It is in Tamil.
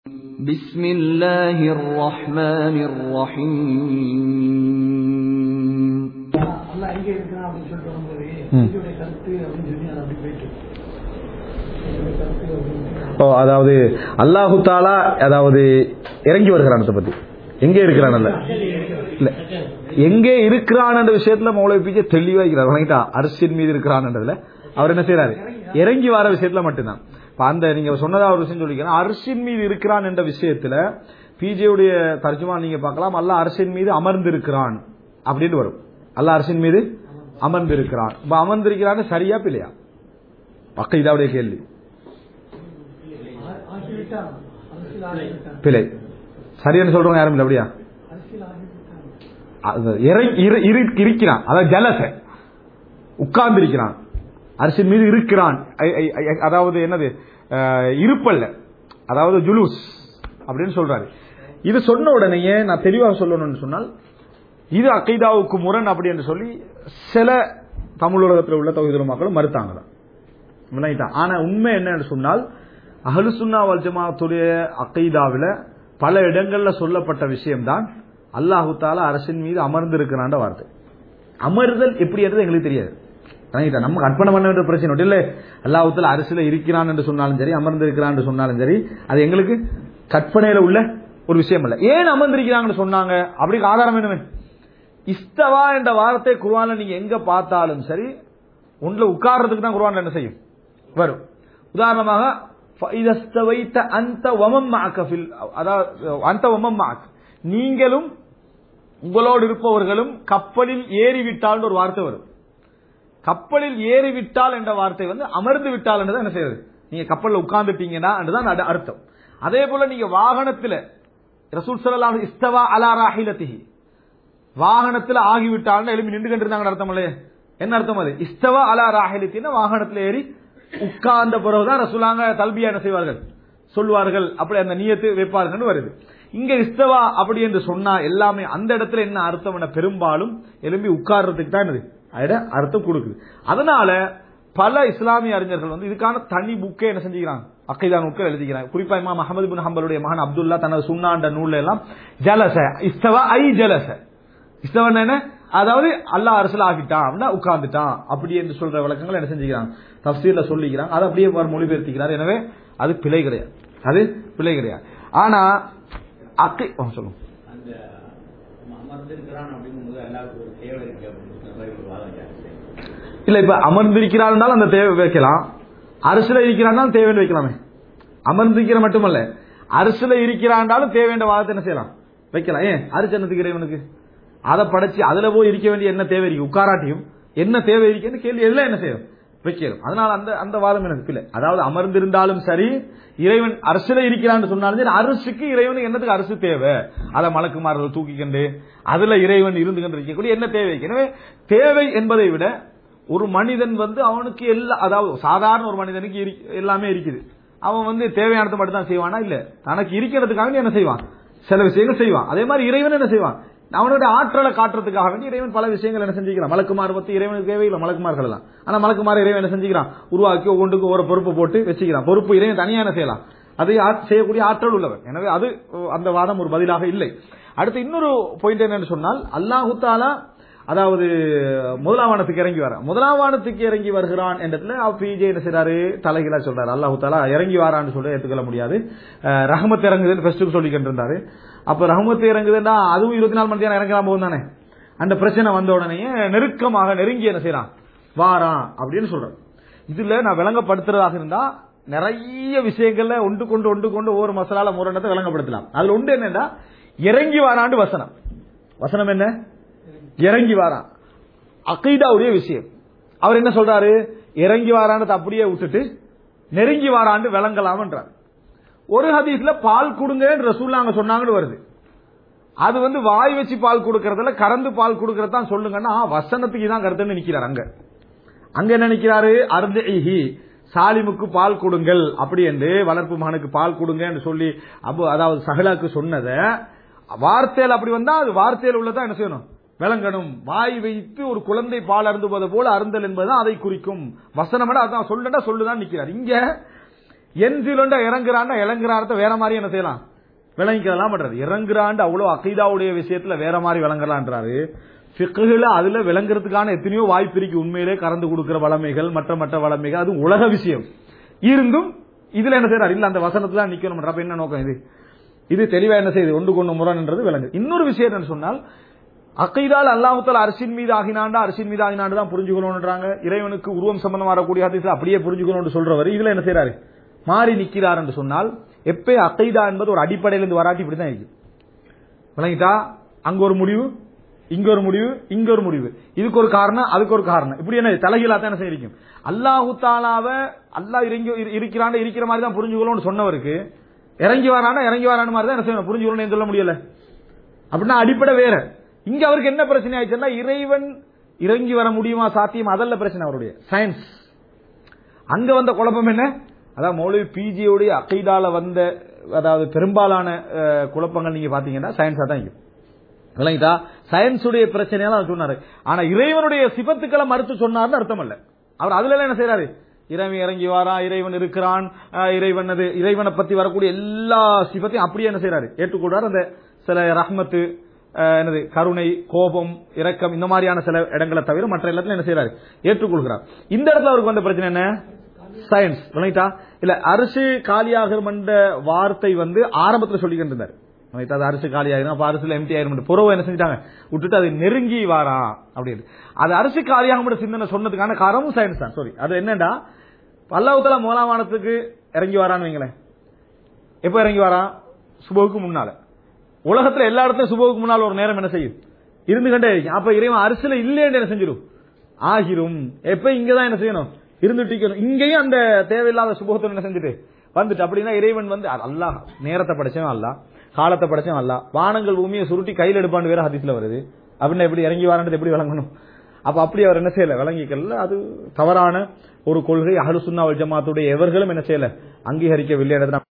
بسم الله الرحمن الرحيم அல்ல எங்க இருக்கிறான் அப்படின்னு சொல்லிட்டு வரும்போது ம். இதோடைய கருத்து அப்படின்னு சொல்லி அது அப்படி போயிட்டு இதோடைய கருத்து அப்படின்னு ஓ அதாவது அல்லாஹு தாலா அதாவது இறங்கி வருகிறான் அதை பத்தி எங்கே இருக்கிறான் அல்ல இல்ல எங்கே இருக்கிறான் என்ற விஷயத்துல மௌலவி பிஜே தெளிவா இருக்கிறார் வணங்கிட்டா அரசின் மீது இருக்கிறான்ன்றதுல அவர் என்ன செய்யறாரு இறங்கி வர விஷயத்துல மட்டும்தான் இப்ப அந்த நீங்க சொன்னதா ஒரு விஷயம் சொல்லிக்கிறேன் அரசின் மீது இருக்கிறான் என்ற விஷயத்துல பிஜேவுடைய தர்ஜுமா நீங்க பார்க்கலாம் அல்லாஹ் அரசின் மீது அமர்ந்திருக்கிறான் அப்படின்னு வரும் அல்லாஹ் அரசின் மீது அமர்ந்திருக்கிறான் இப்ப அமர்ந்திருக்கிறான்னு சரியா பிள்ளையா அக்கைதாவுடைய கேள்வி ஆ- ஆகிவிட்டான் அரசியல் ஆகிவிட்டான் பிழை சரின்னு சொல்றவங்க யாரும் இல்லை அப்படியா அரசியல் ஆகிவிட்டான் அது இறை- இரு- இரு- இருக்கிறான் அதாவது ஜலச உட்கார்ந்து இருக்கிறான் அரசின் மீது இருக்கிறான் ஐ- ஐ- ஐ- அதாவது என்னது அஹ், இருப்பல்ல அதாவது ஜுலூஸ் அப்படின்னு சொல்றாரு இது சொன்ன உடனேயே நான் தெளிவாக சொல்லணும்னு சொன்னால் இது அகைதாவுக்கு முரண் அப்படி என்று சொல்லி சில தமிழ் உலகத்தில் உள்ள தொகுதி மக்களும் மறுத்தாங்க விளங்கிட்டான் ஆனா உண்மை என்னன்னு சொன்னால் அஹ்லு சுன்னா வல் ஜமாத்துடைய அகைதாவில பல இடங்கள்ல சொல்லப்பட்ட விஷயம்தான் அல்லாஹு தாலா அரசின் மீது அமர்ந்து இருக்கிறான்ற வார்த்தை அமர்தல் எப்படின்றது எங்களுக்கு தெரியாது விளங்கிட்டா நம்ம கற்பனை பண்ண வேண்டிய பிரச்சனை ஒன்றும் இல்லை அல்லாஹு தாலா அரசியல இருக்கிறான் என்று சொன்னாலும் சரி அமர்ந்து இருக்கிறான் என்று சொன்னாலும் சரி அது எங்களுக்கு கற்பனையில உள்ள ஒரு விஷயம் இல்ல ஏன் அமர்ந்திருக்கிறாங்கன்னு சொன்னாங்க அப்படி ஆதாரம் என்னவே இஸ்தவா என்ற வார்த்தை குர்ஆன்ல நீங்க எங்க பார்த்தாலும் சரி உன்ல உட்கார்றதுக்கு தான் குர்ஆன்ல என்ன செய்யும் வரும் உதாரணமாக فَإِذَا اسْتَوَيْتَ أَنْتَ وَمَن مَّعَكَ فِي ال- அதாவது அந்த وَمَن مَّعَكَ நீங்களும் உங்களோடு இருப்பவர்களும் கப்பலில் ஏறிவிட்டால் ஒரு வார்த்தை வரும் கப்பலில் ஏறிவிட்டால் என்ற வார்த்தை வந்து அமர்ந்து விட்டால் என்றுதான் என்ன செய்யறது நீங்க கப்பல்ல உட்கார்ந்துட்டீங்கன்னா என்றுதான் அது அர்த்தம் அதே போல நீங்க வாகனத்துல ரசூல் ஸல்லல்லாஹு அலைஹி இஸ்தவா அலா ராஹிலத்திஹி வாகனத்துல ஆகிவிட்டால் எழுப்பி நின்று கண்டிருந்தாங்க அர்த்தம் இல்லையே என்ன அர்த்தம் அது இஸ்தவா அலா ராஹிலத்தின வாகனத்துல ஏறி உட்கார்ந்த பிறகுதான் ரசூலாங்க தல்பியா என்ன செய்வார்கள் சொல்வார்கள் அப்படி அந்த நியத்து வைப்பார்கள் வருது இங்க இஸ்தவா அப்படி என்று சொன்னா எல்லாமே அந்த இடத்துல என்ன அர்த்தம் என பெரும்பாலும் எழும்பி உட்கார்றதுக்கு தான் என்னது அட அர்த்தம் கொடுக்குது அதனால பல இஸ்லாமிய அறிஞர்கள் வந்து இதுக்கான தனி புக்கே என்ன செஞ்சுக்கிறாங்க அக்கைதா நூல்கள் எழுதிக்கிறாங்க குறிப்பா இமாம் அஹமது பின் ஹம்பலுடைய மகன் அப்துல்லா தனது சுண்ணாண்ட நூல்ல எல்லாம் ஜலச இஸ்தவா ஐ ஜலச இஸ்தவன் என்ன அதாவது அல்லாஹ் அரசியல் ஆகிட்டான் அப்படின்னா உட்கார்ந்துட்டான் அப்படி என்று சொல்ற விளக்கங்கள் என்ன செஞ்சுக்கிறாங்க தப்சீர்ல சொல்லிக்கிறாங்க அதை அப்படியே அவர் மொழிபெயர்த்திக்கிறார் எனவே அது பிழை கிடையாது அது பிழை கிடையாது ஆனா அக்கை ஆ, சொல்லுங்க அந்த நம்ம அமர்ந்திருக்கிறான் அப்படிங்கும்போது எல்லாருக்கும் ஒரு தேவை இருக்கு அப்படின்னு மாதிரி ஒரு வாதம் ஜாஸ்தி இல்ல இப்ப அமர்ந்திருக்கிறான் அந்த தேவை வைக்கலாம் அரசுல இருக்கிறான் தேவைன்னு வைக்கலாமே அமர்ந்திருக்கிற மட்டுமல்ல அரசுல இருக்கிறாண்டாலும் தேவையான வாதத்தை என்ன செய்யலாம் வைக்கலாம் ஏன் அரிச்சனத்துக்கு இறைவனுக்கு அதை படைச்சு அதுல போய் இருக்க வேண்டிய என்ன தேவை இருக்கு உட்காராட்டியும் என்ன தேவை இருக்குன்னு கேள்வி எதுல என்ன செய்யும் வைக்கணும் அதனால அந்த அந்த வாதம் எனக்கு இல்லை அதாவது அமர்ந்திருந்தாலும் சரி இறைவன் அரசுல இருக்கிறான்னு சொன்னாலும் சரி அரசுக்கு இறைவனுக்கு என்னத்துக்கு அரசு தேவை அதை மலக்குமார்கள் தூக்கிக்கண்டு அதுல இறைவன் இருந்து கொண்டு இருக்கக்கூடிய என்ன தேவை எனவே தேவை என்பதை விட ஒரு மனிதன் வந்து அவனுக்கு எல்லா அதாவது சாதாரண ஒரு மனிதனுக்கு இரு- எல்லாமே இருக்குது அவன் வந்து தேவையானதை மட்டும் தான் செய்வானா இல்ல தனக்கு இருக்கிறதுக்காக என்ன செய்வான் சில விஷயங்கள் செய்வான் அதே மாதிரி இறைவன் என்ன செய்வான் அவனுடைய ஆற்றலை காட்டுறதுக்காக வேண்டி இறைவன் பல விஷயங்கள் என்ன செஞ்சுக்கிறான் மலக்குமார் பத்தி இறைவனுக்கு தேவையில்லை மலக்குமார்கள் எல்லாம் ஆனா மலக்குமார் இறைவன் என்ன செஞ்சுக்கிறான் உருவாக்கி ஒவ்வொன்றுக்கும் ஒரு பொறுப்பு போட்டு வச்சுக்கிறான் பொறுப்பு இறைவன் தனியா என்ன செய்யலாம் அதை ஆ- செய்யக்கூடிய ஆற்றல் உள்ளவர் எனவே அது அஹ், அந்த வாதம் ஒரு பதிலாக இல்லை அடுத்து இன்னொரு பாயிண்ட் என்னன்னு சொன்னால் அல்லாஹு தாலா அதாவது முதலாம் வானத்துக்கு இறங்கி வர முதலாம் வானத்துக்கு இறங்கி வருகிறான் என்றதுல பிஜே என்ன செய்றாரு தலைகீழா சொல்றாரு அல்லாஹு தாலா இறங்கி வாரான்னு சொல்ல ஏத்துக்கொள்ள முடியாது அஹ், ரஹமத் இறங்குதுன்னு ஃபர்ஸ்ட்டுக்கு சொல்லிக்கிட்டு இருந்தாரு அப்ப ரஹமத் இறங்குதுன்னா அதுவும் இருபத்தி நாலு மணி நேரம் இறங்கலாம் போகும் தானே அந்த பிரச்சனை வந்த உடனே நெருக்கமாக நெருங்கி என்ன செய்யறான் வாரான் அப்படின்னு சொல்றாரு இதுல நான் விளங்கப்படுத்துறதாக இருந்தா நிறைய விஷயங்கள்ல ஒன்று கொண்டு ஒன்று கொண்டு ஒவ்வொரு மசாலால முரணத்தை விளங்கப்படுத்தலாம் அதுல ஒன்று என்னன்னா இறங்கி வாராண்டு வசனம் வசனம் என்ன இறங்கி வாரான் அகைதாவுடைய விஷயம் அவர் என்ன சொல்றாரு இறங்கி வாரான்னு அப்படியே விட்டுட்டு நெருங்கி வாராண்டு விளங்கலாம்ன்றார் ஒரு ஹதீஸ்ல பால் கொடுங்கன்னு ரசூல்லாங்க சொன்னாங்கன்னு வருது அது வந்து வாய் வச்சு பால் கொடுக்கறதுல கறந்து பால் கொடுக்கறது தான் சொல்லுங்கன்னா வசனத்துக்கு தான் கருத்துன்னு நிக்கிறார் அங்க அங்க என்ன நிக்கிறாரு அர்தஇஹி சாலிமுக்கு பால் கொடுங்கள் அப்படி என்று வளர்ப்பு மகனுக்கு பால் கொடுங்க என்று சொல்லி அபு அதாவது சஹலாக்கு சொன்னத வார்த்தையில் அப்படி வந்தா அது வார்த்தையில் உள்ளதா என்ன செய்யணும் விளங்கணும் வாய் வைத்து ஒரு குழந்தை பால் அருந்துவது போல அருந்தல் என்பதுதான் அதை குறிக்கும் வசனம் அதான் சொல்லுடா சொல்லுதான் நிக்கிறார் இங்க என்சிலுண்டா இறங்குறாண்டா இறங்குறாரத்த வேற மாதிரி என்ன செய்யலாம் விளங்கிக்கலாம் பண்றது இறங்குறாண்டு அவ்வளவு அகைதாவுடைய விஷயத்துல வேற மாதிரி விளங்கலான்றாரு ஃபிக்குல அதுல விளங்குறதுக்கான எத்தனையோ வாய்ப்பு இருக்கு உண்மையிலே கறந்து கொடுக்கிற வளமைகள் மற்ற மற்ற வளமைகள் அது உலக விஷயம் இருந்தும் இதுல என்ன செய்யறாரு இல்ல அந்த வசனத்துல நிக்கணும் அப்ப என்ன நோக்கம் இது இது தெளிவா என்ன செய்யுது ஒன்று கொண்டு முரண்ன்றது விளங்கு இன்னொரு விஷயம் என்னன்னு சொன்னால் அக்கைதால் அல்லாஹுத்தால அரிசின் மீது ஆகினாண்டா அரிசின் மீது ஆகினாண்டு தான் புரிஞ்சுக்கணும்ன்றாங்க இறைவனுக்கு உருவம் சம்பந்தம் வரக்கூடிய ஹதீஸ்ல அப்படியே புரிஞ்சுக்கணும்னு சொல்றவர் இதுல என்ன செய்யறாரு மாறி நிக்கிறார் என்று சொன்னால் எப்ப அக்கைதா என்பது ஒரு அடிப்படையில இருந்து வராட்டி இப்படிதான் இருக்கு விளங்கிட்டா அங்க ஒரு முடிவு இங்க ஒரு முடிவு இங்க ஒரு முடிவு இதுக்கு ஒரு காரணம் அதுக்கு ஒரு காரணம் இப்படி என்ன தலைகீழா தான் என்ன செய்யும் அல்லாஹு தாலாவ அல்லாஹ் இறங்கி இரு- இருக்கிறாண்ட இருக்கிற மாதிரி தான் புரிஞ்சுக்கணும்னு சொன்னவருக்கு இறங்கி வரானா இறங்கி வரான மாதிரி தான் என்ன செய்யணும் புரிஞ்சுக்கணும்னு சொல்ல முடியல அப்படின்னா அடிப்படை வேற இங்க அவருக்கு என்ன பிரச்சனை ஆயிடுச்சுன்னா இறைவன் இறங்கி வர முடியுமா சாத்தியம் அதல்ல பிரச்சனை அவருடைய சயின்ஸ் அங்க வந்த குழப்பம் என்ன அதாவது மௌலவி பிஜியோடைய அகைதால வந்த அதாவது பெரும்பாலான அஹ், குழப்பங்கள் நீங்க பாத்தீங்கன்னா சயின்ஸா தான் இருக்கு விளங்கிட்டா சயின்ஸுடைய பிரச்சனையெல்லாம் அவர் சொன்னாரு ஆனா இறைவனுடைய சிபத்துக்களை மறுத்து சொன்னார்னு அர்த்தம் அல்ல அவர் அதுல எல்லாம் என்ன செய்யறாரு இறைவன் இறங்கி வாரா இறைவன் இருக்கிறான் அஹ், இறைவன் அது இறைவனை பத்தி வரக்கூடிய எல்லா சிபத்தையும் அப்படியே என்ன செய்யறாரு ஏற்றுக்கொள்றாரு அந்த சில ரஹ்மத்து அஹ், என்னது கருணை கோபம் இரக்கம் இந்த மாதிரியான சில இடங்களை தவிர மற்ற எல்லாத்தையும் என்ன செய்யறாரு ஏற்றுக்கொள்கிறார் இந்த இடத்துல அவருக்கு வந்த பிரச்சனை என்ன சயின்ஸ் விளங்கிட்டா இல்ல அரிசி காலியாகும் என்ற வார்த்தை வந்து ஆரம்பத்துல சொல்லிக்கிட்டு இருந்தார் விளங்கிட்டா? அது அரிசி காலியாயிரும் அப்ப அரிசில எம்டி ஆயிரும் புறவை என்ன செஞ்சிட்டாங்க விட்டுட்டு அது நெருங்கி வாரா அப்படின்னு அது அரிசி காலியாகும் சிந்தனை சொன்னதுக்கான காரணமும் சயின்ஸ் தான் சாரி அது என்னடா பல்லாவுத்தல மூலாமானத்துக்கு இறங்கி வரான்னு வைங்களேன் எப்ப இறங்கி வரான் சுபவுக்கு முன்னால உலகத்துல எல்லா இடத்துலயும் சுபவுக்கு முன்னால் ஒரு நேரம் என்ன செய்யும் இருந்து கண்டே இருக்கும் அப்ப இறைவன் அரிசில இல்லைன்னு என்ன செஞ்சிடும் ஆகிரும் எப்ப இங்கதான் என்ன செய்யணும் இருந்துட்டு இருக்கணும். இங்கேயும் அந்த தேவையில்லாத சுபகத்தை என்ன செஞ்சுட்டு வந்துட்டு அப்படின்னா இறைவன் வந்து அது அல்லாஹ் நேரத்தை படைச்சவன் அல்லாஹ் காலத்தை படைச்சவன் அல்லாஹ் வானங்கள் பூமியை சுருட்டி கையில் எடுப்பான்னு வேற ஹதீஸ்ல வருது அப்படின்னா எப்படி இறங்கி வரான்றது எப்படி விளங்கணும் அப்ப அப்படி அவர் என்ன செய்யல விளங்கிக்கல அது தவறான ஒரு கொள்கை அஹ்லுசுன்னா வல் ஜமாத்துடைய எவர்களும் என்ன செய்யல அங்கீகரிக்கவில்லை